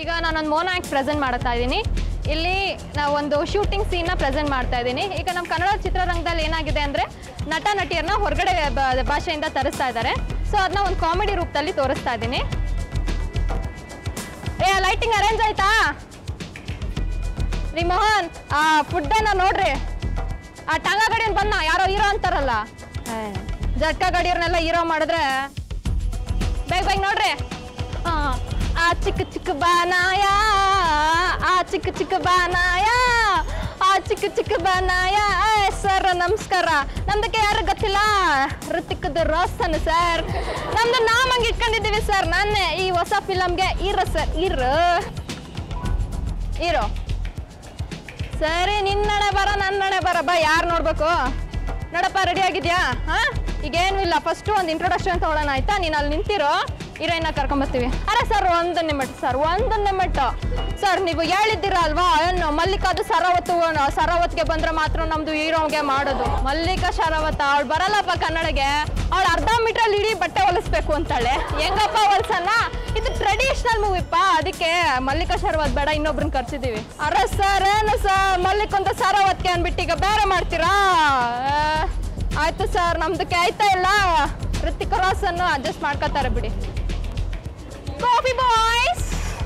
ಈಗ ನಾನೊಂದು mono act present ಮಾಡ್ತಾ ಇದ್ದೀನಿ ಇಲ್ಲಿ ನಾವು ಒಂದು ಶೂಟಿಂಗ್ ಸೀನ್ನ ಪ್ರೆಸೆಂಟ್ ಮಾಡ್ತಾ ಇದ್ದೀನಿ ಈಗ ನಮ್ಮ ಕನ್ನಡ ಚಿತ್ರರಂಗದಲ್ಲಿ ಏನಾಗಿದೆ ಅಂದರೆ ನಟ ನಟಿಯರನ್ನ ಹೊರಗಡೆ ಬ- ಭಾಷೆಯಿಂದ ತರಿಸ್ತಾ ಇದ್ದಾರೆ ಸೊ ಅದನ್ನ ಒಂದು ಕಾಮಿಡಿ ರೂಪದಲ್ಲಿ ತೋರಿಸ್ತಾ ಇದ್ದೀನಿ ಏ ಲೈಟಿಂಗ್ ಅರೇಂಜ್ ಆಯ್ತಾ ರೀ ಮೋಹನ್ ಆ ಫುಡ್ಡನ್ನ ನೋಡ್ರಿ ಆ ಟಂಗ ಗಡಿಯನ್ ಬಂದ ಯಾರೋ ಹೀರೋ ಅಂತಾರಲ್ಲ ಏ, ಜಟ್ಕ ಗಡಿಯವ್ರನ್ನೆಲ್ಲ ಹೀರೋ ಮಾಡಿದ್ರೆ ಬೇಗ ಬೇಗ ನೋಡ್ರಿ ಆ, ಆ ಚಿಕ್ಕ ಚಿಕ್ಕ ಬಾನಾಯ ಆ ಚಿಕ್ಕ ಚಿಕ್ಕ ಬಾನಾಯ ಆ ಚಿಕ್ಕ ಚಿಕ್ಕ ಬಾನಾಯ ಸರ್ ನಮಸ್ಕಾರ ನಮ್ದಕ್ಕೆ ಯಾರು ಗೊತ್ತಿಲ್ಲ ಋತಿಕದ ರೋಸ್ತನ ಸರ್ ನಮ್ದು ನಾಮ್ ಹಂಗೆ ಇಟ್ಕೊಂಡಿದ್ದೀವಿ ಸರ್ ನಾನೇ ಈ ಹೊಸ ಫಿಲಮ್ಗೆ ಹೀರೋ ಸರ್ ಹೀರೋ ಹೀರೋ ಸರಿ ನಿನ್ನಡೆ ಬರ ನನ್ನಡೆ ಬರ ಬಾ ಯಾರು ನೋಡ್ಬೇಕು ನೋಡಪ್ಪ ರೆಡಿ ಆಗಿದ್ಯಾ ಹಾ ಈಗೇನು ಇಲ್ಲ ಫಸ್ಟು ಒಂದು ಇಂಟ್ರೊಡಕ್ಷನ್ ತಗೊಳ್ಳೋಣ ಆಯ್ತಾ ನೀನು ಅಲ್ಲಿ ನಿಂತಿರೋ ಹೀರೋಯಿನ ಕರ್ಕೊಂಬರ್ತೀವಿ ಅರೆ ಸರ್ ಒಂದನ್ನೇ ಮೆಟ್ಟು ಸರ್ ಒಂದನ್ನೇ ಮೆಟ್ಟು ಸರ್ ನೀವು ಹೇಳಿದ್ದೀರ ಅಲ್ವಾ ಏನು ಮಲ್ಲಿಕಾದು ಸರಾವತ್ತು ಸರಾವತ್ಗೆ ಬಂದ್ರೆ ಮಾತ್ರ ನಮ್ದು ಹೀರೋಗೆ ಮಾಡೋದು ಮಲ್ಲಿಕಾ ಶರಾವತ ಅವಳು ಬರಲ್ಲಪ್ಪ ಕನ್ನಡಗೆ ಅವಳು ಅರ್ಧ ಮೀಟ್ರಲ್ಲಿ ಇಡೀ ಬಟ್ಟೆ ಹೊಲಿಸ್ಬೇಕು ಅಂತಾಳೆ ಹೆಂಗಪ್ಪ ಹೊಲ್ಸಲ್ಲ ಇದು ಟ್ರೆಡಿಷನಲ್ ಮೂವಿಪ್ಪ ಅದಕ್ಕೆ ಮಲ್ಲಿಕಾ ಶರವತ್ ಬೇಡ ಇನ್ನೊಬ್ರನ್ನ ಕರ್ಸಿದೀವಿ ಅರೆ ಸರ್ ಏನು ಸರ್ ಮಲ್ಲಿಕ್ ಅಂತ ಸರಾವತ್ಗೆ ಅಂದ್ಬಿಟ್ಟು ಈಗ ಬೇರೆ ಮಾಡ್ತೀರಾ ಆ, ಆಯ್ತು ಸರ್ ನಮ್ದಕ್ಕೆ ಆಯ್ತಾ ಇಲ್ಲ ಋತಿಕ್ ರೋಸನ್ನು ಅಡ್ಜಸ್ಟ್ ಮಾಡ್ಕೋತಾರೆ ಬಿಡಿ ಕಾಫಿ ಬಾಯ್ಸ್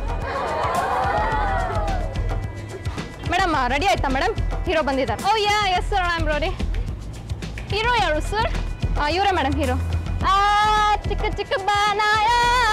ಮೇಡಮ್ ರೆಡಿ ಆಯ್ತಾ ಮೇಡಮ್ ಹೀರೋ ಬಂದಿದ್ದಾರೆ oh yeah yes sir I am ready hero ಯಾರು ಸರ್ ಇವರೇ ಮೇಡಮ್ ಹೀರೋ ಆ ಚಿಕ್ಕ ಚಿಕ್ಕ ಬಾನಾಯ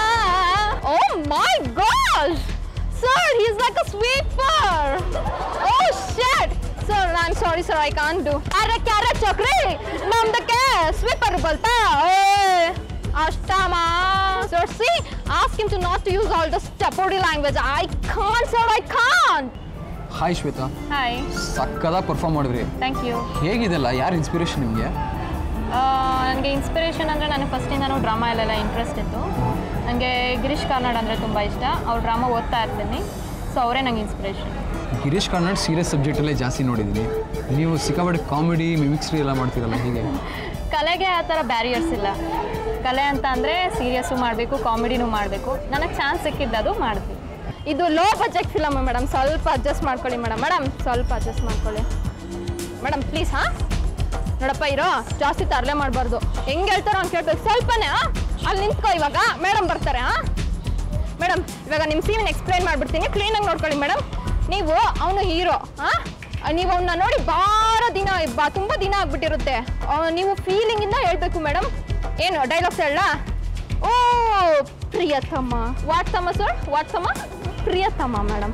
oh my god sir is like a sweeper oh shit sir I am sorry sir I can't do ಅರೆ ಕ್ಯಾರೆ ಚಕ್ರಿ ನಮ್ದಕ್ಕೆ ಸ್ವೀಪರ್ ಬಲ್ತಾ ಏ ಅಷ್ಟಮ sir see ask him to not to use all the ಸ್ಟೆಪೋಡಿ language I can't sir I can't hi Shwetha hi ಸಕ್ಕದಾಗಿ perform ಮಾಡಿದ್ರಿ thank you ಹೇಗಿದೆಲ್ಲ ಯಾರು ಇನ್ಸ್ಪಿರೇಷನ್ ನಿಮಗೆ ನನಗೆ ಇನ್ಸ್ಪಿರೇಷನ್ ಅಂದರೆ ನನಗೆ ಫಸ್ಟಿಂದನೂ ಡ್ರಾಮಾ ಅಲ್ಲೆಲ್ಲ ಇಂಟ್ರೆಸ್ಟ್ ಇತ್ತು ನನಗೆ ಗಿರೀಶ್ ಕಾರ್ನಾಡ್ ಅಂದರೆ ತುಂಬ ಇಷ್ಟ ಅವ್ರ ಡ್ರಾಮಾ ಓದ್ತಾ ಇರ್ತೀನಿ ಸೊ ಅವರೇ ನಂಗೆ ಇನ್ಸ್ಪಿರೇಷನ್ ಗಿರೀಶ್ ಕಾರ್ನಾಡ್ ಸೀರಿಯಸ್ ಸಬ್ಜೆಕ್ಟಲ್ಲೇ ಜಾಸ್ತಿ ನೋಡಿದ್ದೀನಿ ನೀವು ಸಿಕ್ಕಾಪಟ್ಟೆ ಕಾಮಿಡಿ ಮಿಮಿಕ್ಸ್ರಿ ಎಲ್ಲ ಮಾಡ್ತೀರಲ್ಲ ಹೀಗೆ ಕಲೆಗೆ ಆ ಥರ ಬ್ಯಾರಿಯರ್ಸ್ ಇಲ್ಲ ಕಲೆ ಅಂತ ಅಂದರೆ ಸೀರಿಯಸ್ಸು ಮಾಡಬೇಕು ಕಾಮಿಡಿನೂ ಮಾಡಬೇಕು ನನಗೆ ಚಾನ್ಸ್ ಸಿಕ್ಕಿದ್ದದು ಮಾಡ್ತೀನಿ ಇದು ಲೋ ಬಜೆಟ್ ಫಿಲಮ್ ಮೇಡಮ್ ಸ್ವಲ್ಪ ಅಡ್ಜಸ್ಟ್ ಮಾಡ್ಕೊಳ್ಳಿ ಮೇಡಮ್ ಮೇಡಮ್ ಸ್ವಲ್ಪ ಅಡ್ಜಸ್ಟ್ ಮಾಡ್ಕೊಳ್ಳಿ ಮೇಡಮ್ ಪ್ಲೀಸ್ ಹಾಂ ನೋಡಪ್ಪ ಇರೋ ಜಾಸ್ತಿ ತರಲೆ ಮಾಡಬಾರ್ದು ಹೆಂಗೆ ಹೇಳ್ತಾರೋ ಅಂತ ಕೇಳ್ಬೇಕು ಸ್ವಲ್ಪನೇ ಹಾಂ ಅಲ್ಲಿ ನಿಂತ್ಕೋ ಇವಾಗ ಮೇಡಮ್ ಬರ್ತಾರೆ ಹಾಂ ಮೇಡಮ್ ಇವಾಗ ನಿಮ್ಮ ಸೀನ್ ಎಕ್ಸ್ಪ್ಲೈನ್ ಮಾಡ್ಬಿಡ್ತೀನಿ ಕ್ಲೀನಾಗಿ ನೋಡ್ಕೊಳ್ಳಿ ಮೇಡಮ್ ನೀವು ಅವನು ಹೀರೋ ಹಾಂ ನೀವು ಅವನ್ನ ನೋಡಿ ಭಾಳ ದಿನ ಬಾ ತುಂಬ ದಿನ ಆಗ್ಬಿಟ್ಟಿರುತ್ತೆ ಅವ್- ನೀವು ಫೀಲಿಂಗಿಂದ ಹೇಳ್ಬೇಕು ಮೇಡಮ್ ಏನು ಡೈಲಾಗ್ಸ್ ಹೇಳ ಓ ಪ್ರಿಯತಮ್ಮ ವಾಟ್ಸಮ್ಮ ಸರ್ ವಾಟ್ಸಮ್ಮ ಪ್ರಿಯತಮ್ಮ ಮೇಡಮ್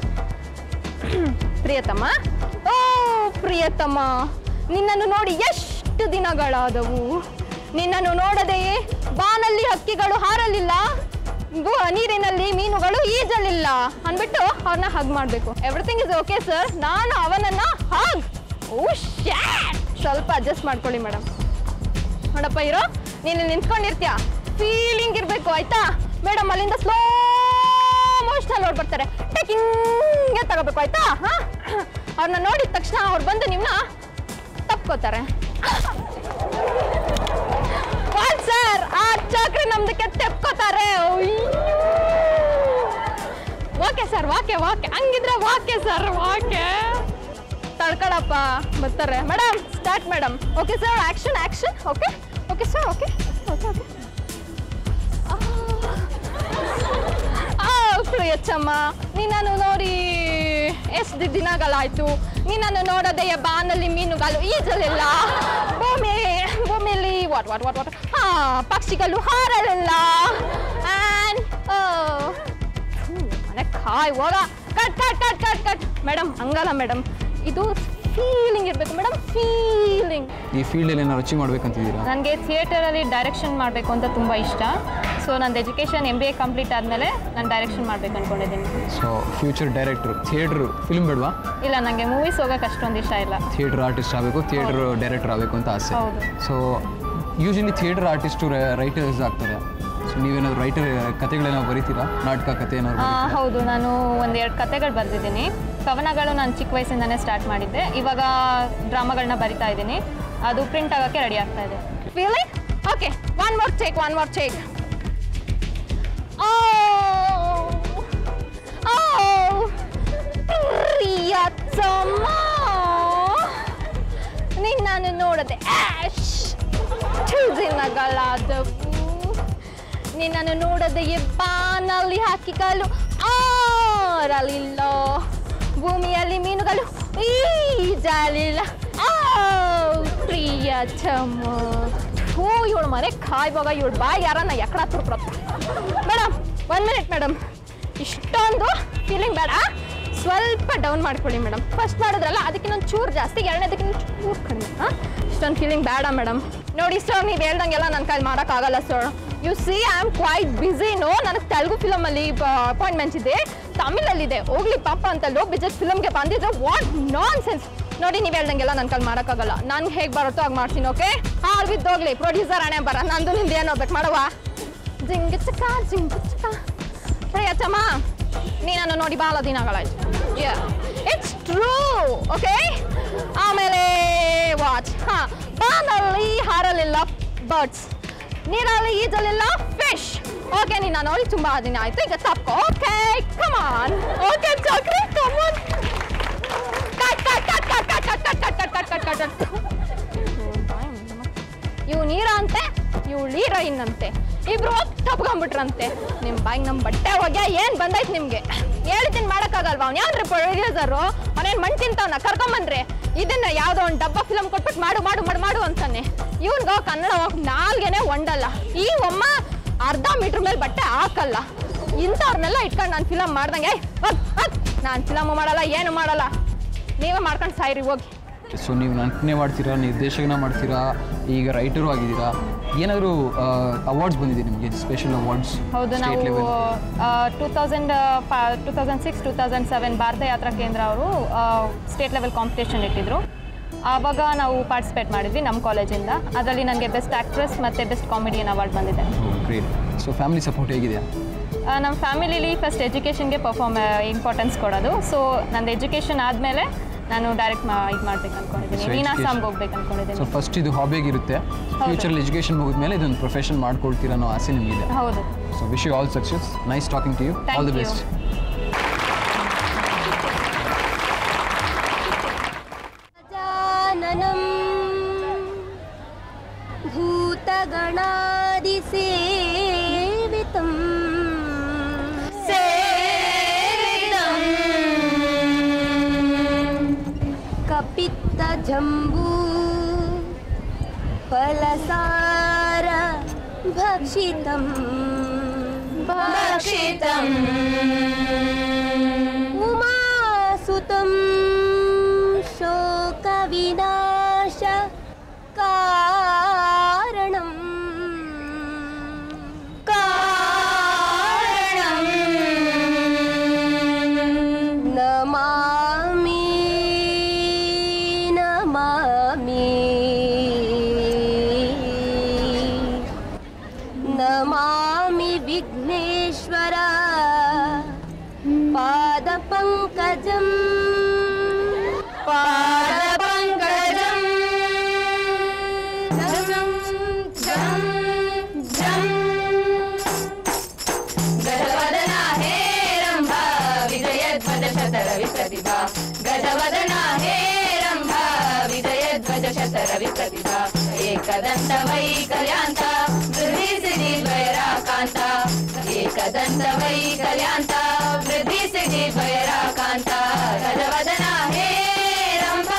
ಪ್ರಿಯತಮ್ಮ ಓ ಪ್ರಿಯತಮ್ಮ ನಿನ್ನನ್ನು ನೋಡಿ ಎಷ್ಟು ದಿನಗಳಾದವು ನಿನ್ನನ್ನು ನೋಡದೆ ಬಾನಲ್ಲಿ ಹಕ್ಕಿಗಳು ಹಾರಲಿಲ್ಲ ಗು- ನೀರಿನಲ್ಲಿ ಮೀನುಗಳು ಈಜಲಿಲ್ಲ ಅಂದ್ಬಿಟ್ಟು ಅವ್ರನ್ನ ಹಗ್ ಮಾಡಬೇಕು ಎವ್ರಿಥಿಂಗ್ ಇಸ್ ಓಕೆ ಸರ್ ನಾನು ಅವನನ್ನ ಹಗ್ ಓ ಶ್ಯಾಟ್ ಸ್ವಲ್ಪ ಅಡ್ಜಸ್ಟ್ ಮಾಡ್ಕೊಳ್ಳಿ ಮೇಡಮ್ ನೋಡಪ್ಪ ಇರೋ ನೀನು ನಿಂತ್ಕೊಂಡಿರ್ತೀಯ ಫೀಲಿಂಗ್ ಇರಬೇಕು ಆಯ್ತಾ ಮೇಡಮ್ ಅಲ್ಲಿಂದ ಸ್ಲೋ ಮೋಷನ್ ನೋಡಿ ಬರ್ತಾರೆ ಟೆಕಿಂಗೆ ತಗೋಬೇಕು ಆಯ್ತಾ ಹಾಂ ಅವ್ರನ್ನ ನೋಡಿದ ತಕ್ಷಣ ಅವ್ರು ಬಂದು ನಿಮ್ಮನ್ನ ತಪ್ಕೋತಾರೆ ಸರ್ ಆ ಚಾಕ್ರಿ ನಮ್ದಕ್ಕೆ ತೆಪ್ಕೋತಾರೆ ಓಕೆ ಸರ್ ವಾಕೆ ವಾಕೆ ಹಂಗಿದ್ರೆ ವಾಕೆ ಸರ್ ವಾಕೆ ತಡ್ಕೊಳಪ್ಪ ಬರ್ತಾರೆ madam start madam okay sir action action okay okay sir okay okay okay ಪ್ರಿಯಚ್ಚಮ್ಮ ನೀನನ್ನು ನೋಡಿ ಎಷ್ಟು ದಿನಗಳಾಯ್ತು ನೀನನ್ನು ನೋಡದೆ ಬಾನಲ್ಲಿ ಮೀನುಗಳು ಈಜಲಿಲ್ಲ ಭೂಮಿ ಭೂಮಿಯಲ್ಲಿ ವಾಟ್ ವಾಟ್ ವಾಟ್ ವಾಟ್ ಹಾ ಪಕ್ಷಿಗಳು ಹಾರಲಿಲ್ಲ ಆ್ಯಂಡ್ ಮನೆ ಕಾಯ್ ಹೋಗ cut cut cut cut cut madam ಹಂಗಲ್ಲ ಮೇಡಮ್ ಇದು ಫೀಲಿಂಗ್ ಇರಬೇಕು ಮೇಡಮ್ ಫೀಲಿಂಗ್ ಈ ಫೀಲ್ಡಲ್ಲಿ ಏನಾರು ಅಚೀವ್ ಮಾಡ್ಬೇಕಂತಿದ್ದೀರಾ ನನಗೆ ಥಿಯೇಟರಲ್ಲಿ ಡೈರೆಕ್ಷನ್ ಮಾಡಬೇಕು ಅಂತ ತುಂಬ ಇಷ್ಟ ಸೊ ನಂದು education M B A complete ಆದಮೇಲೆ ನಾನು ಡೈರೆಕ್ಷನ್ ಮಾಡಬೇಕು ಅಂದ್ಕೊಂಡಿದ್ದೀನಿ so future director theatre film ಬೇಡವಾ ಇಲ್ಲ ನನಗೆ ಮೂವೀಸ್ ಹೋಗೋಕೆ ಅಷ್ಟೊಂದು ಇಷ್ಟ ಇಲ್ಲ ಥಿಯೇಟರ್ ಆರ್ಟಿಸ್ಟ್ ಆಗಬೇಕು ಥಿಯೇಟರ್ ಡೈರೆಕ್ಟರ್ ಆಗಬೇಕು ಅಂತ ಆಸೆ ಹೌದು. So usually theatre artist writers ಆಗ್ತಾರೆ ಸೊ ನೀವೇನಾದ್ರು ರೈಟರ್ ಕತೆಗಳೇನಾದ್ರು ಬರೀತೀರಾ ನಾಟಕ ಕತೆ ಏನಾದ್ರು ಆ, ಬರೀತೀರಾ? ಹೌದು ನಾನು ಒಂದೆರಡು ಕತೆಗಳು ಬರೆದಿದ್ದೀನಿ ಕವನಗಳು ನಾನು ಚಿಕ್ಕ ವಯಸ್ಸಿಂದನೇ ಸ್ಟಾರ್ಟ್ ಮಾಡಿದ್ದೆ ಇವಾಗ ಡ್ರಾಮಾಗಳನ್ನ ಬರಿತಾ ಇದ್ದೀನಿ ಅದು ಪ್ರಿಂಟ್ ಆಗೋಕ್ಕೆ ರೆಡಿ ಆಗ್ತಾ ಇದೆ feeling okay one more check one more check ಓ ಚಮ್ಮ ನಿನ್ನನ್ನು ನೋಡದೆ ಆಶ್ ದಿನಗಳಾದವು ನಿನ್ನನ್ನು ನೋಡದೆ ಬಾನಲ್ಲಿ ಹಾಕಿಗಳು ಆರಲಿಲ್ಲ ಭೂಮಿಯಲ್ಲಿ ಮೀನುಗಳು ಈಜಲಿಲ್ಲ ಆ ಪ್ರಿಯ ಚಮ್ಮ ಹೋ ಇವಳು ಮನೆ ಕಾಯ್ವಾಗ ಇವಳು ಬಾಯಿ ಯಾರನ್ನ ಎಕ್ಕಡ ತುರ್ಕೊಳತ್ತ ಮೇಡಮ್ ಒನ್ ಮಿನಿಟ್ ಮೇಡಮ್ ಇಷ್ಟೊಂದು ಫೀಲಿಂಗ್ ಬೇಡ ಸ್ವಲ್ಪ ಡೌನ್ ಮಾಡ್ಕೊಳ್ಳಿ ಮೇಡಮ್ ಫಸ್ಟ್ ಮಾಡಿದ್ರಲ್ಲ ಅದಕ್ಕಿನ್ನೊಂದು ಚೂರು ಜಾಸ್ತಿ ಎರಡನೇದಕ್ಕಿಂತ ಚೂರು ಕಡಿಮೆ ಹಾಂ ಇಷ್ಟೊಂದು ಫೀಲಿಂಗ್ ಬೇಡ ಮೇಡಮ್ ನೋಡಿ ಸರ್ ನೀವು ಹೇಳ್ದಂಗೆಲ್ಲ ನನ್ನ ಕೈಲಿ ಮಾಡೋಕ್ಕಾಗಲ್ಲ sir you see I am quite ಬ್ಯುಸಿನೋ ನನಗೆ ತೆಲುಗು ಫಿಲಮಲ್ಲಿ ಅಪಾಯಿಂಟ್ಮೆಂಟ್ಸ್ ಇದೆ ತಮಿಳಲ್ಲಿದೆ ಹೋಗ್ಲಿ ಪಾಪ ಅಂತ ಲೋ ಬಿಜೆಸ್ ಫಿಲಮ್ಗೆ ಬಂದಿದ್ರೆ ವಾಟ್ ನಾನ್ ಸೆನ್ಸ್ ನೋಡಿ ನೀವು ಹೇಳ್ದಂಗೆಲ್ಲ ನನ್ನ ಕೈಲಿ ಮಾಡೋಕ್ಕಾಗಲ್ಲ ನಾನು ಹೇಗೆ ಬರುತ್ತೋ ಹಾಗೆ ಮಾಡ್ತೀನಿ ಓಕೆ ಹಾಲ್ ಬಿದ್ದೋಗ್ಲಿ ಪ್ರೊಡ್ಯೂಸರ್ ಹಣೆ ಬರ ನಂದು ನಿಂದು ಏನು ಹೋಗ್ಬೇಕು ಮಾಡವಾ ಜಿಂಗ ಚಕ ಜಿಂಗ ಚಕ ಪ್ರಿಯತಮ್ಮ ನೀನನ್ನು ನೋಡಿ ಭಾಳ ದಿನಗಳಾಯ್ತು ಇಟ್ಸ್ ಟ್ರೂ ಓಕೆ ಆಮೇಲೆ ವಾಚ್ ಹಾ ಬಾನಲ್ಲಿ ಹಾರಲಿಲ್ಲ ಬರ್ಡ್ಸ್ ನೀರಲ್ಲಿ ಈಜಲಿಲ್ಲ ಫಿಶ್ ಓಕೆ ನೀನು ನೋಡಿ ತುಂಬ ದಿನ ಆಯ್ತು ಈಗ ತಪ್ಪು okay come on okay Chakri come on cut cut cut cut cut cut cut cut cut cut cut cut ಇವ್ ನೀರ ಅಂತೆ ಇವ್ ಹೀರೋಯಿನ್ ಅಂತೆ ಇಬ್ರು ತಪ್ಕೊಂಡ್ಬಿಟ್ರಂತೆ ನಿಮ್ ಬಾಯಿಗೆ ನಮ್ ಬಟ್ಟೆ ಹೋಗ್ಯ ಏನ್ ಬಂದೈತ್ ನಿಮ್ಗೆ ಹೇಳಿದ್ದೀನಿ ಮಾಡಕ್ಕಾಗಲ್ವಾ ಅವ್ನು ಯಾವ್ದ್ರ ಪ್ರೊಡ್ಯೂಸರು ಅವನೇನ್ ಮಣ್ ತಿಂತವನ ಕರ್ಕೊಂಬನ್ರಿ ಇದನ್ನ ಯಾವ್ದೋ ಒಂದು ಡಬ್ಬ ಫಿಲಮ್ ಕೊಟ್ಬಿಟ್ಟು ಮಾಡು ಮಾಡು ಮಾಡು ಮಾಡು ಅಂತಾನೆ ಇವನ್ಗ ಕನ್ನಡ ಹೋಗ್ ನಾಲ್ಗೆನೆ ಒಂಡಲ್ಲ ಈ ಒಮ್ಮ ಅರ್ಧ ಮೀಟರ್ ಮೇಲೆ ಬಟ್ಟೆ ಹಾಕಲ್ಲ ಇಂಥವ್ರನ್ನೆಲ್ಲ ಇಟ್ಕೊಂಡು ನಾನು ಫಿಲಮ್ ಮಾಡ್ದಂಗೆ ನಾನು ಫಿಲಮ್ ಮಾಡಲ್ಲ ಏನು ಮಾಡಲ್ಲ ನೀವೇ ಮಾಡ್ಕೊಂಡು ಸಾಯ್ರಿ ಹೋಗಿ ಸೊ ನೀವು ನಟನೆ ಮಾಡ್ತೀರಾ ನಿರ್ದೇಶಕನ ಮಾಡ್ತೀರಾ ಈಗ ರೈಟರು ಆಗಿದ್ದೀರಾ ಏನಾದರೂ ಅವಾರ್ಡ್ಸ್ ಬಂದಿದೆ ನಿಮಗೆ ಸ್ಪೆಷಲ್ ಅವಾರ್ಡ್ಸ್ ಹೌದು ನಾವು two thousand two thousand six two thousand seven Bharat Yatra Kendra ಅವರು ಸ್ಟೇಟ್ ಲೆವೆಲ್ ಕಾಂಪಿಟೇಷನ್ ಇಟ್ಟಿದ್ರು ಆವಾಗ ನಾವು ಪಾರ್ಟಿಸಿಪೇಟ್ ಮಾಡಿದ್ವಿ ನಮ್ಮ ಕಾಲೇಜಿಂದ ಅದರಲ್ಲಿ ನನಗೆ ಬೆಸ್ಟ್ ಆ್ಯಕ್ಟ್ರೆಸ್ ಮತ್ತು ಬೆಸ್ಟ್ ಕಾಮಿಡಿಯನ್ ಅವಾರ್ಡ್ ಬಂದಿದೆ ಗ್ರೇಟ್ ಸೊ ಫ್ಯಾಮಿಲಿ ಸಪೋರ್ಟ್ ಹೇಗಿದೆ ಆ, ನಮ್ಮ ಫ್ಯಾಮಿಲಿಲಿ ಫಸ್ಟ್ ಎಜುಕೇಷನ್ಗೆ ಪರ್ಫಾರ್ಮ್ ಇಂಪಾರ್ಟೆನ್ಸ್ ಕೊಡೋದು ಸೊ ನಂದು ಎಜುಕೇಷನ್ ಆದಮೇಲೆ ನಾನು ಡೈರೆಕ್ಟ್ ಮಾ ಇದು ಮಾಡ್ಬೇಕು ಅಂದ್ಕೊಂಡಿದ್ದೀನಿ So, ನೀನಾಸಾಮ್ಗೆ education- ಹೋಗ್ಬೇಕು ಸೊ ಅಂದ್ಕೊಂಡಿದ್ದೀನಿ ಫಸ್ಟ್ ಇದು ಹಾಬಿಯಾಗಿರುತ್ತೆ ಫ್ಯೂಚರಲ್ಲಿ ಎಜುಕೇಷನ್ ಮುಗಿದ್ಮೇಲೆ ಇದೊಂದು ಪ್ರೊಫೆಷನ್ ಮಾಡ್ಕೊಳ್ತೀರಾ ಅನ್ನೋ ಆಸೆ ನಿಮಗಿದೆ ಹೌದು so wish you all success nice talking to you Thank all the you. Best गजाननं भूतगणादिसेवितं कपित्तजम्बू फलसार भक्षितं भक्षितम् उमासुतं शोकविनाश कारणम् कारणम् नमामि नमामि नमामि विघ्नेश्वर पादपङ्कजम् पादपङ्कजम् जं जं जं गजवदना हे रम्भा विजयध्वज शतरविप्रतिभा गजवदना हे रम्भा विजयध्वज शतरविप्रतिभा एकदन्त वैकल्यान्त वृद्धि सिद्धि द्वैराकान्त एकदन्त वैकल्यान्त वृद्धि सिद्धि द्वैराकान्त गजवदना हे रम्भा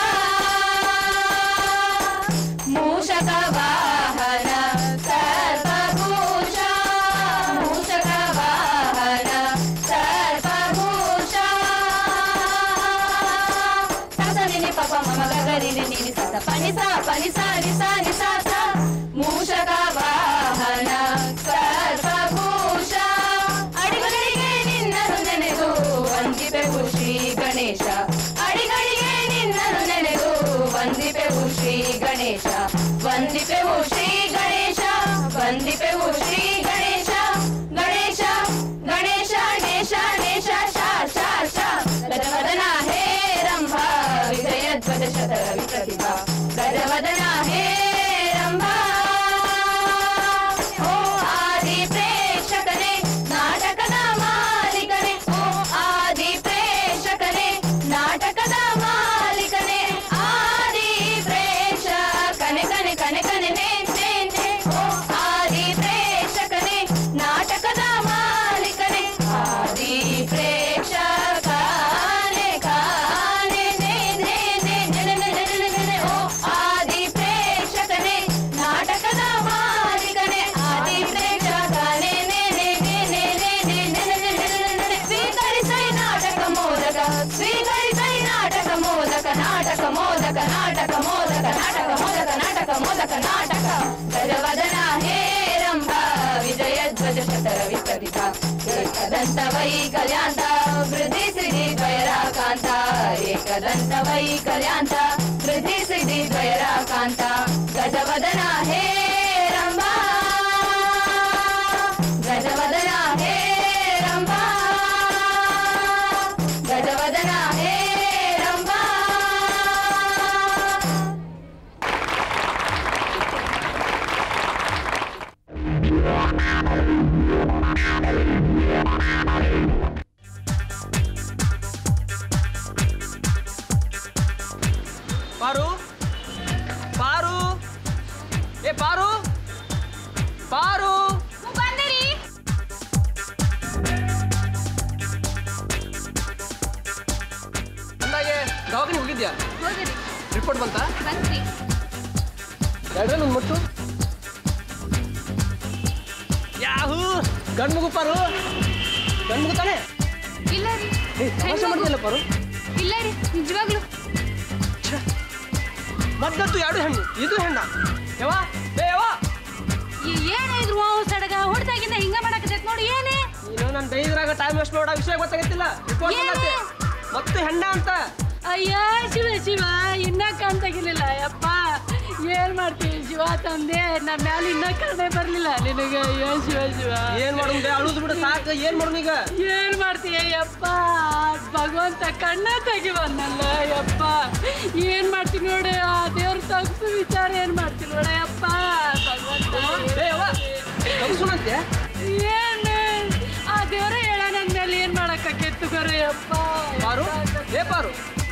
मूषक वाहन सर्वभूषा मूषक वाहन सर्वभूषा ಸ ನಿ ನಿ ಪ ಪ ಮ ಮ ಗ ಗ ರಿ ರಿ ನಿ ನಿ ಸ ಸ ಪ ನಿ ಸ ಪ ನಿ ಸ ನಿ ಸ ನಿ ಸ ಸ ಮೂಷಕ ವಾಹನ ಸರ್ವಭೂಷ ಅಡಿಗಳಿಗೆ ನಿನ್ನನು ನೆನೆದು ವಂದಿಪೆವು ಶ್ರೀ ಗಣೇಶ ಅಡಿಗಳಿಗೆ ನಿನ್ನನು ನೆನೆದು ವಂದಿಪೆವು ಶ್ರೀ ಗಣೇಶ ವಂದಿಪೆವು ಶ್ರೀ ಗಣೇಶ ವಂದಿಪೆವು ಶ್ರೀ ಗಣೇಶ ಗಣೇಶ ಗಣೇಶ ನೇಶ ನೇಶ ಶಾ ಶಾ ಶಾ ಗಜವದನ ಹೇ ರಂಭಾ ವಿಜಯಧ್ವಜ ಶತರ ವಿಪ್ರತಿಭಾ ಗಜವದನ ಹೇ ನಾಟಕ ಮೋದಕ ನಾಟಕ ಮೋದಕ ನಾಟಕ ಮೋದಕ ನಾಟಕ ಮೋದಕ ನಾಟಕ ಗಜವದನ ಹೇ ರಂಭ ವಿಜಯ ಧ್ವಜ ಶತರ ವಿಕಲಿತ ಏಕದಂತ ವೈ ಕಲ್ಯಾಂತ ವೃದ್ಧಿ ಸಿದ್ಧಿ ದ್ವಯರಾಕಾಂತ ಏಕದಂತ ವೈ ಕಲ್ಯಾಂತ ವೃದ್ಧಿ ಸಿದ್ಧಿ ದ್ವಯರಾಕಾಂತ ಗಜವದನ ಹೇ ರಂಭ ಗಜವದನ ಹೇ ರಂಭ ಗಜವದನ ಹೇ ರಂಭ ಪಾರು ಪಾರು ಏ ಪಾರು ಪಾರು ಅಂದಾಗೆ ದವಾಖಾನೆ ಹೋಗಿದ್ಯಾ ರಿಪೋರ್ಟ್ ಬಂತಾ ಯಾವ್ದ್ರಲ್ಲಿ ಒಂದು ಮುಟ್ಟು ಯಾಹೂ ಗಂಡು ಮಗು ಪಾರು ಗಂಡು ಮಗು ತಾನೆ ಇಲ್ಲ ರೀ ಏ ತಮಾಷೆ ಮಾಡ್ತಿಲ್ಲ ಪಾರು ಇಲ್ಲ ರೀ ನಿಜವಾಗ್ಲು ಮದ್ದತ್ತು ಎರಡು ಹೆಣ್ಣು ಇದು ಹೆಣ್ಣ ಯಾವ ಏ ಯಾವ ಏನಾದ್ರು ಸಡಗ ಹೊಡ್ದಾಗಿಂದ ಹಿಂಗ ಮಾಡಕತ್ತೈತ್ ನೋಡಿ ಏನೇ ನೀನು ನನ್ನ ಬೈದ್ರಾಗ ಟೈಮ್ ವೇಸ್ಟ್ ಮಾಡೋ ವಿಷಯ ಗೊತ್ತಾಗತ್ತಿಲ್ಲ ರಿಪೋರ್ಟ್ ಏನು? ಬಂದೈತೆ ಮತ್ತು ಹೆಣ್ಣ ಅಂತ ಅಯ್ಯ ಶಿವ ಶಿವ ಇನ್ನ ಕಾಣ್ತಾಗಿರ್ಲಿಲ್ಲ ಯಪ್ಪ ಏನ್ ಮಾಡ್ತೀವಿ ಶಿವ ತಂದೆ ನಮ್ಮ ಮ್ಯಾಲ ಇನ್ನ ಕಡಿಮೆ ಬರ್ಲಿಲ್ಲ ನಿನಗೆ ಅಯ್ಯೋ ಶಿವ ಶಿವ ಏನ್ ಮಾಡೋದು ಬೇ ಅಳುದು ಬಿಡು ಸಾಕು ಏನ್ ಮಾಡೋಣ ಈಗ ಏನ್ ಮಾಡ್ತೀಯ ಯಪ್ಪ ಭಗವಂತ ಕಣ್ಣ ತೆಗಿ ಬಂದಲ್ಲ ಯಪ್ಪ ಏನ್ ಮಾಡ್ತೀನಿ ನೋಡಿ ಆ ದೇವ್ರ ತಗ್ಸು ವಿಚಾರ ಏನ್ ಮಾಡ್ತೀನಿ ನೋಡ ಯಪ್ಪ ಭಗವಂತ ಏ ಯವ್ವ ತಗಸುನಂತೆ ಏನ್ ಆ ದೇವ್ರ ಹೇಳ ನನ್ ಮೇಲೆ ಏನ್ ಮಾಡಕ್ಕಾಕೈತು ಗೊರೆ ಯಪ್ಪ ಪಾರು ಏ ಪಾರು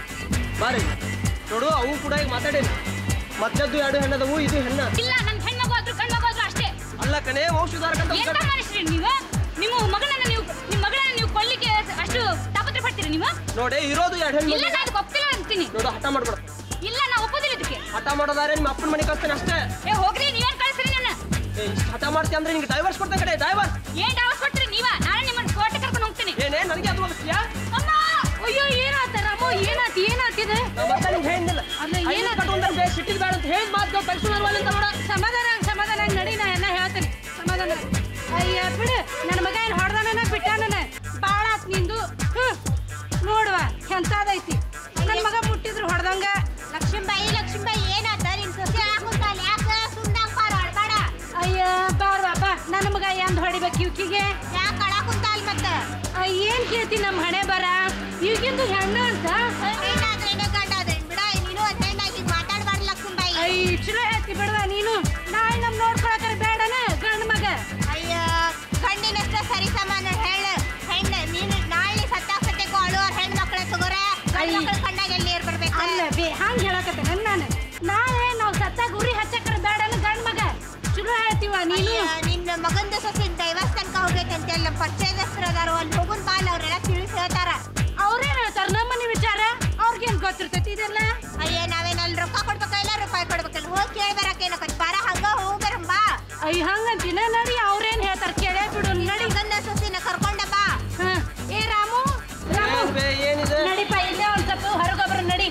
ಬಾರಿ ನೋಡು ಅವು ಕೂಡ ಈಗ ಮಾತಾಡೇನಿ ಮದ್ದದ್ದು ಎರಡು ಹೆಣ್ಣದವು ಇದು ಹೆಣ್ಣ ಇಲ್ಲ ನನ್ ಹೆಣ್ಣಗೋದ್ರು ಕಣ್ಣಗೋದ್ರು ಅಷ್ಟೇ ಅಲ್ಲ ಕಣೇ ವಂಶಧಾರಕಂತ ಎಂತ ಮನುಷ್ಯರಿ ನೀವು ನಿಮ್ಮ ಮಗಳನ್ನ ನೀವು ನಿಮ್ಮ ಮಗಳನ್ನ ನೀವು ಕೊಲ್ಲಿಕ್ಕೆ ಅಷ್ಟು ತಾಪತ್ರ ಪಡ್ತೀರಿ ನೀವು ನೋಡೆ ಇರೋದು ಎರಡು ಹೆಣ್ಣು ಇಲ್ಲ ನಾನು ಒಪ್ತಿಲ್ಲ ಅಂತೀನಿ ನೋಡು ಹಠ ಮಾಡ್ಬೇಡ ಇಲ್ಲ ನಾ ಒಪ್ಪೋದಿಲ್ಲ ಇದಕ್ಕೆ ಹಠ ಮಾಡೋದಾರೆ ನಿಮ್ಮ ಅಪ್ಪನ ಮನೆ ಕಳ್ಸ್ತೇನೆ ಅಷ್ಟೇ ಏ ಹೋಗ್ರಿ ನೀವೇನ್ ಕಳ್ಸ್ರಿ ನನ್ನ ಏ ಇಷ್ಟು ಹಠ ಮಾಡ್ತೀಯ ಅಂದ್ರೆ ನಿಂಗೆ ಡೈವರ್ಸ್ ಕೊಡ್ತೇನೆ ಕಡೆ ಡೈವರ್ಸ್ ಏನ್ ಡಾವಸ್ ಕೊಡ್ತೀರಿ ನೀವ ನಾನು ನಿಮ್ಮನ್ನ ಕೋರ್ಟ್ ಕರ್ಕೊಂಡು ಹೋಗ್ತೀನಿ ಏನೇ ನನಗೆ ಅದು ಹೋಗ್ತೀಯಾ ಅಮ್ಮ ಅಯ್ಯೋ ಏನಾತ ರಾಮು ಏನಾತ ಏನಾತಿದೆ ನಮ್ಮ ಅಪ್ಪ ನಿಂಗೆ ಹೇಳಿಲ್ಲ ಅಲ್ಲ, ಏನಾಯ್ತು? ಕಟ್ಕೊಂಡ್ರೆ ಬೇ ಸಿಟ್ಟಿಗೆ ಬೇಡ ಅಂತ ಹೇಳಿ ಮಾತು ತಗ್ಸುನಲ್ವ ಅಂತ ನೋಡ ಸಮಾಧಾನ ಸಮಾಧಾನ ನಡಿ ನಾ ಎಲ್ಲ ಹೇಳ್ತೀನಿ ಸಮಾಧಾನ ಅಯ್ಯ ಬಿಡು ನನ್ನ ಮಗ ಏನು ಹೊಡೆದಾನ ಬಿಟ್ಟಾನ ಬಾಳ ಆತ್ ನಿಂದು ಹ್ಮ್ ನೋಡುವ ಎಂತಾದೈತಿ ನನ್ನ ಮಗ ಮುಟ್ಟಿದ್ರು ಹೊಡೆದಂಗ ಲಕ್ಷ್ಮೀಬಾಯಿ ಲಕ್ಷ್ಮೀಬಾಯಿ ಏನಾತ ನಿನ್ ಸೊಸೆ ಹಾಕುತ್ತಾಳ ಯಾಕ ಸುಮ್ನಾಗ್ ಪಾರ ಆಡ್ಬೇಡ ಅಯ್ಯ ಬಾರ್ವಾ ಬಾ ನನ್ನ ಮಗ ಎಂದ್ ಹೊಡಿಬೇಕು ಇವ್ಕಿಗೆ ಯಾಕ ಅಳಕುಂತಾಳ ಮತ್ತ ಏನ್ ಕೇಳ್ತಿ ನಮ್ಮ ಹಣೆ ಬರ ಇವ್ಗಿಂದು ಹೆಣ್ಣು ಅಂತ ಹೆಣ್ಣಾದ್ರೇನೆ ಗಂಡಾದ್ರೇನ್ ಬಿಡ ನೀನು ಒಂದ್ ಹೆಣ್ಣಾಗಿ ಮಾತಾಡ್ಬಾರ್ದು ಲಕ್ಷ್ಮೀಬಾಯಿ ಅಯ್ಯ ಚಲೋ ಹೇಳ್ತಿ ಬಿಡವ ನೀನು ನಾಳೆ ನಮ್ ನೋಡ್ಕೊಳಕರ ಬೇಡನ ಗಂಡ ಮಗ ಅಯ್ಯ ಕಣ್ಣಿನಷ್ಟ ಸರಿ ಸಮಾನ ಹೇಳ ಹೆಣ್ಣ ನೀನು ನಾಳೆ ಸತ್ತಾಗ ಸತ್ಯಕ್ಕೂ ಅಳುವರ್ ಹೆಣ್ ಮಕ್ಳ ತಗೋರ ಗಂಡ್ ಮಕ್ಳ ಕಣ್ಣಾಗ ಎಲ್ಲಿ ಏರ್ ಬರ್ಬೇಕು ಅಲ್ಲ ಬೇ ಹಂಗ ಹೇಳಕತ್ತೆ ನಾನು ನಾಳೆ ನಾವು ಸತ್ತಾಗ ಉರಿ ಹಚ್ಚಕ್ರ ಬೇಡನ ಗಂಡ ಮಗ ಚಲೋ ಹೇಳ್ತೀವ ನೀನು ಅಯ್ಯ, ನಿನ್ನ ಮಗಂದ ಸೊಸೆ ದೈವಸ್ ತನಕ ಹೋಗೈತೆ ಅಂತ ಹೇಳಿ ನಮ್ಮ ಪರಿಚಯದಸ್ತ್ರ ಅದಾರ ಅಲ್ಲಿ ಹೋಗುನ್ ಬಾಲ್ ಅವ್ರೆಲ್ಲ ತಿಳಿಸಿ ಹೇಳ್ತಾರ ಅವ್ರೇನ್ ಹೇಳ್ತಾರ ನಮ್ಮನೆ ವಿಚಾರ ಅವ್ರಿಗೇನ್ ಗೊತ್ತಿರ್ತೈತಿ ಇದೆಲ್ಲ ಅಯ್ಯ ನಾವೇನ್ ಅಲ್ಲಿ ರೊಕ್ಕ ಕೊಡ್ಬೇಕಲ್ಲ ರೂಪಾಯಿ ಕೊಡ್ಬೇಕಲ್ಲ ಹೋಗಿ ಕೇಳಿ ಬರಕ್ಕೆ ಏನಕ್ಕಂತ ಬಾರ ಹಂಗ ಹೋಗ್ಬರಂ ಬಾ ಅಯ್ಯ ಹಂಗಂತಿನ ನಡಿ ಅವ್ರೇನ್ ಹೇಳ್ತಾರ ಕೇಳೇ ಬಿಡು ನಡಿ ಮಗಂದ ಸೊಸಿನ ಕರ್ಕೊಂಡ ಬಾ ಹ. ಏ ರಾಮು ರಾಮು ಏನ್ ಬೇ ಏನಿದೆ ನಡಿಪ ಇಲ್ಲೇ ಒಂದ್ ಸ್ವಲ್ಪ ಹೊರಗೊಬ್ರು ನಡಿ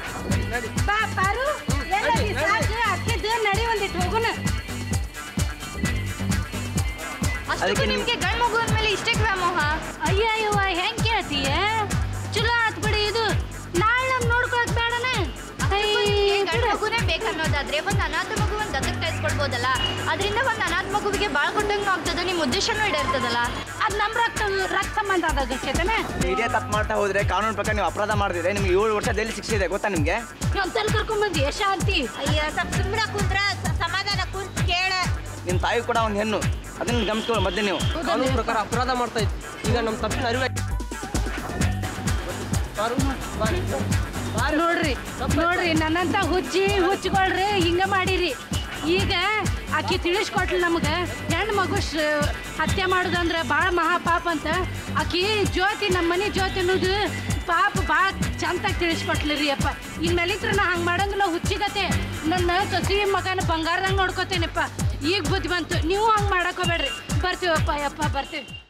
ನಡಿ ಬಾ ಪಾರು ಎಲ್ಲದಿ ನಡಿ, ಸಾಕು ಅಕ್ಕಿದ್ದು ನಡಿ ಒಂದಿಟ್ಟು ಹೋಗುನ ಅಷ್ಟಕ್ಕೂ ನಿಮ್ಗೆ ಗಂಡ್ ಮಗು ಅಂದ್ಮೇಲೆ ಇಷ್ಟೇ ವ್ಯಾಮೋಹ ಅಯ್ಯ ಅಯ್ಯವ್ವ ಹೆಂಗ್ ಕೇಳ್ತೀಯ ಚಲೋ ಆತ್ ಬಿಡಿ ಇದು ನಾಳೆ ನಮ್ ನೋಡ್ಕೊಳಕ್ ಬೇಡನ ಗಂಡ್ ಮಗುನೇ ಬೇಕನ್ನೋದಾದ್ರೆ ಒಂದ್ ಅನಾಥ ಮಗುವನ್ನ ದತ್ತಕ್ ತೆಗೆಸ್ಕೊಡ್ಬೋದಲ್ಲ ಅದರಿಂದ ಒಂದ್ ಅನಾಥ ಮಗುವಿಗೆ ಬಾಳ್ ಕೊಟ್ಟಂಗೂ ಆಗ್ತದೆ ನಿಮ್ ಉದ್ದೇಶನೂ ಈಡೇರ್ತದಲ್ಲ ಅದ್ ನಮ್ ರಕ್ತ ರಕ್ತ ಸಂಬಂಧ ಆದಾಗ ಕೇತನ ಇದೇ ತಪ್ಪು ಮಾಡ್ತಾ ಹೋದ್ರೆ ಕಾನೂನು ಪ್ರಕಾರ ನೀವು ಅಪರಾಧ ಮಾಡಿದ್ರೆ ನಿಮ್ಗೆ ಏಳು ವರ್ಷ ಜೈಲು ಶಿಕ್ಷೆ ಇದೆ ಗೊತ್ತಾ ನಿಮಗೆ ಎಂತಲ್ ಕರ್ಕೊಂಡ್ ಬಂದಿ ಶಾಂತಿ ಅಯ್ಯ ಸ್ವಲ್ಪ ಸುಮ್ಮನೆ ಕುಂದ್ರ ಸ- ಸಮಾಧಾನ ಕುಂತ್ ಕೇಳ ನಿಮ್ಮ ತಾಯಿ ಕೂಡ ಒಂದು ಹೆಣ್ಣು ಅದನ್ನ ಗಮನಿಸ್ಕೊಳ್ಳಿ ಮೊದಲು ನೀವು ಕಾನೂನು ಪ್ರಕಾರ ಅಪರಾಧ ಮಾಡ್ತಾ ಇತ್ತು ಈಗ ನಮ್ಮ ತಪ್ಪಿನ ಅರಿವೆ ಬಾರು ಬಾರಿ ಬಾರಿ ನೋಡ್ರಿ ನೋಡ್ರಿ ನನ್ನಂತ ಹುಚ್ಚಿ ಹುಚ್ಕೊಳ್ರಿ ಹಿಂಗ ಮಾಡಿರಿ ಈಗ ಆಕಿ ತಿಳಿಸ್ಕೊಟ್ಲು ನಮ್ಗ ಹೆಣ್ಣು ಮಗು ಶ- ಹತ್ಯೆ ಮಾಡುದಂದ್ರ ಭಾಳ ಮಹಾಪಾಪ ಅಂತ ಆಕಿ ಜ್ಯೋತಿ ನಮ್ಮ ಮನೆ ಜ್ಯೋತಿ ಅನ್ನೋದು ಪಾಪ ಭಾಳ ಚಂದಾಗಿ ತಿಳಿಸ್ಕೊಟ್ಲಿ ರೀ ಅಪ್ಪ ಇನ್ಮೇಲಿತ್ರ ನಾ ಹಂಗೆ ಮಾಡಂಗಿಲ್ಲ ಹುಚ್ಚಿಗತೆ ನನ್ನ ಸೊಸಿ ಮಗನ ಬಂಗಾರದಂಗೆ ನೋಡ್ಕೋತೇನಪ್ಪ ಈಗ ಬುದ್ಧಿ ಬಂತು ನೀವು ಹಂಗೆ ಮಾಡಕ್ ಹೋಗ್ಬೇಡ್ರಿ ಬರ್ತೀವಪ್ಪ ಯಪ್ಪ ಬರ್ತೀವಿ